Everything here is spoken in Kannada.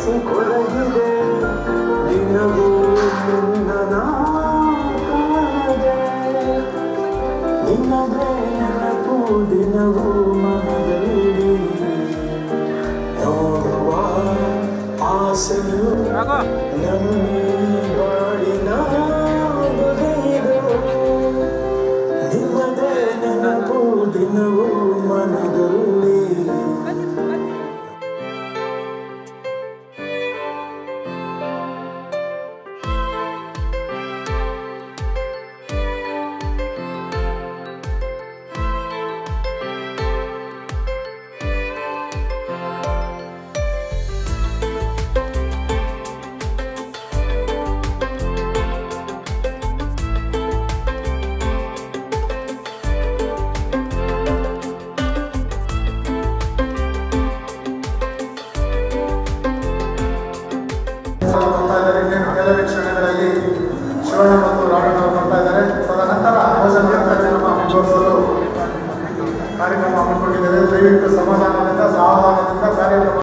ಮನಸ್ಸು ಕೊರಗಿದೆ ದಿನವೂ ನಿನ್ನ ನಾ ಕಾಣದೆ ನಿನ್ನದೇ ನೆನಪು ದಿನವೂ ಮನದಲ್ಲಿ ನೋಡುವ ಆಸೆಯು ನಮ್ಮಿ ಬಾಳಿನ ಬಗೆಯಿದು ನಿಮ್ಮದೇ ನೆನಪು ದಿನವೂ ಮನದಲ್ಲಿ ಬರ್ತಾ ಇದ್ದಾರೆ ಇನ್ನೇನು ಕೆಲವೇ ಕ್ಷಣಗಳಲ್ಲಿ ಶಿವಣ್ಣ ಮತ್ತು ರಾಘಣ್ಣ ಅವರು ಬರ್ತಾ ಇದ್ದಾರೆ ತದನಂತರ ಭೋಜನ ಕಾರ್ಯಕ್ರಮ ಮುಂದುವರಿಸಲು ಕಾರ್ಯಕ್ರಮ ಹಮ್ಮಿಕೊಂಡಿದ್ದೇವೆ ದಯವಿಟ್ಟು ಸಮಾಧಾನದಿಂದ ಸಾವಧಾನದಿಂದ ಕಾರ್ಯಕ್ರಮ